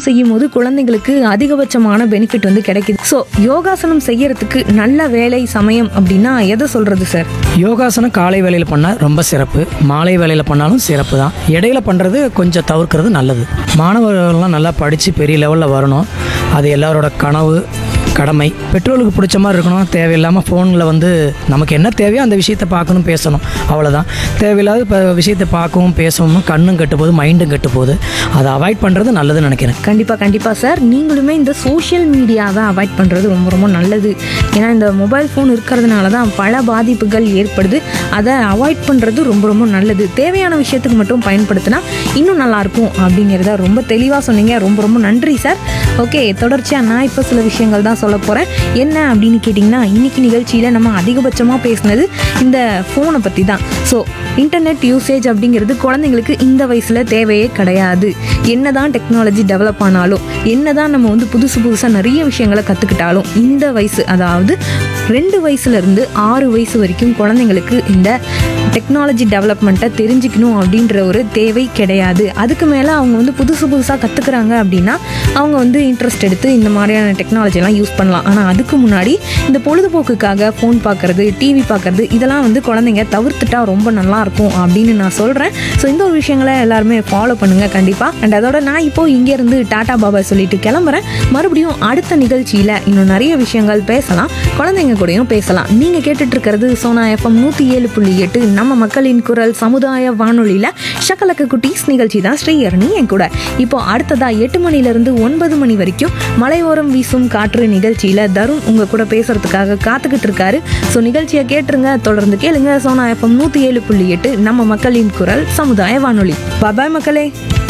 செய்யும் போது குழந்தைங்களுக்கு அதிகபட்சமான பெனிஃபிட் வந்து கிடைக்குது ஸோ யோகாசனம் செய்யறதுக்கு நல்ல வேலை சமயம் அப்படின்னா எதை சொல்றது சார் யோகாசனம் காலை வேளையில் பண்ணால் ரொம்ப சிறப்பு மாலை வேளையில் பண்ணாலும் சிறப்பு தான் இடையில பண்ணுறது கொஞ்சம் தவிர்க்கிறது நல்லது மாணவர்கள்லாம் நல்லா படித்து பெரிய லெவலில் வரணும் அது எல்லாரோட கனவு கடமை பெற்றோருக்கு பிடிச்ச மாதிரி இருக்கணும் தேவையில்லாமல் ஃபோனில் வந்து நமக்கு என்ன தேவையோ அந்த விஷயத்தை பார்க்கணும் பேசணும் அவ்வளோதான் தேவையில்லாத இப்போ விஷயத்தை பார்க்கவும் பேசவும் கண்ணும் கெட்டு போகுது மைண்டும் கெட்டு போகுது அதை அவாய்ட் பண்ணுறது நல்லதுன்னு நினைக்கிறேன் கண்டிப்பாக கண்டிப்பாக சார் நீங்களுமே இந்த சோஷியல் மீடியாவை அவாய்ட் பண்ணுறது ரொம்ப ரொம்ப நல்லது ஏன்னா இந்த மொபைல் ஃபோன் இருக்கிறதுனால தான் பல பாதிப்புகள் ஏற்படுது அதை அவாய்ட் பண்ணுறது ரொம்ப ரொம்ப நல்லது தேவையான விஷயத்துக்கு மட்டும் பயன்படுத்தினா இன்னும் நல்லாயிருக்கும் அப்படிங்கிறத ரொம்ப தெளிவாக சொன்னீங்க ரொம்ப ரொம்ப நன்றி சார் ஓகே தொடர்ச்சியாக நான் இப்போ சில விஷயங்கள் தான் சொல்ல போகிறேன் என்ன அப்படின்னு கேட்டிங்கன்னா இன்னைக்கு நிகழ்ச்சியில் நம்ம அதிகபட்சமாக பேசினது இந்த ஃபோனை பற்றி தான் ஸோ இன்டர்நெட் யூசேஜ் அப்படிங்கிறது குழந்தைங்களுக்கு இந்த வயசில் தேவையே கிடையாது என்னதான் டெக்னாலஜி டெவலப் ஆனாலும் என்னதான் நம்ம வந்து புதுசு புதுசாக நிறைய விஷயங்களை கற்றுக்கிட்டாலும் இந்த வயசு அதாவது ரெண்டு வயசுலேருந்து ஆறு வயசு வரைக்கும் குழந்தைங்களுக்கு இந்த டெக்னாலஜி டெவலப்மெண்ட்டை தெரிஞ்சுக்கணும் அப்படின்ற ஒரு தேவை கிடையாது அதுக்கு மேலே அவங்க வந்து புதுசு புதுசாக கற்றுக்குறாங்க அப்படின்னா அவங்க வந்து இன்ட்ரெஸ்ட் எடுத்து இந்த மாதிரியான டெக்னாலஜிலாம் யூஸ் பண்ணலாம் ஆனால் அதுக்கு முன்னாடி இந்த பொழுதுபோக்குக்காக ஃபோன் பார்க்குறது டிவி பார்க்குறது இதெல்லாம் வந்து குழந்தைங்க தவிர்த்துட்டா ரொம்ப நல்லா இருக்கும் அப்படின்னு நான் சொல்கிறேன் ஸோ இந்த ஒரு விஷயங்களை எல்லாருமே ஃபாலோ பண்ணுங்கள் கண்டிப்பாக அண்ட் அதோட நான் இப்போ இங்கேருந்து டாடா பாபா சொல்லிட்டு கிளம்புறேன் மறுபடியும் அடுத்த நிகழ்ச்சியில் இன்னும் நிறைய விஷயங்கள் பேசலாம் குழந்தைங்க கூடயும் பேசலாம் நீங்கள் கேட்டுட்டு இருக்கிறது சோனா எஃப்எம் நூற்றி ஏழு புள்ளி எட்டு நம்ம மக்களின் குரல் சமுதாய வானொலியில் ஷக்கலக்க குட்டீஸ் நிகழ்ச்சி தான் ஸ்ரீயரணி என் கூட இப்போ அடுத்ததா எட்டு மணிலேருந்து ஒன்பது மணி வரைக்கும் மலையோரம் வீசும் காற்று நிகழ்ச்சியில் தருண் உங்கள் கூட பேசுறதுக்காக காத்துக்கிட்டு இருக்காரு ஸோ நிகழ்ச்சியை கேட்டுருங்க தொடர்ந்து கேளுங்க சோனா எஃப்எம் நூற்றி ஏழு புள்ளி எட்டு நம்ம மக்களின் குரல் சமுதாய வானொலி பாபாய் மக்களே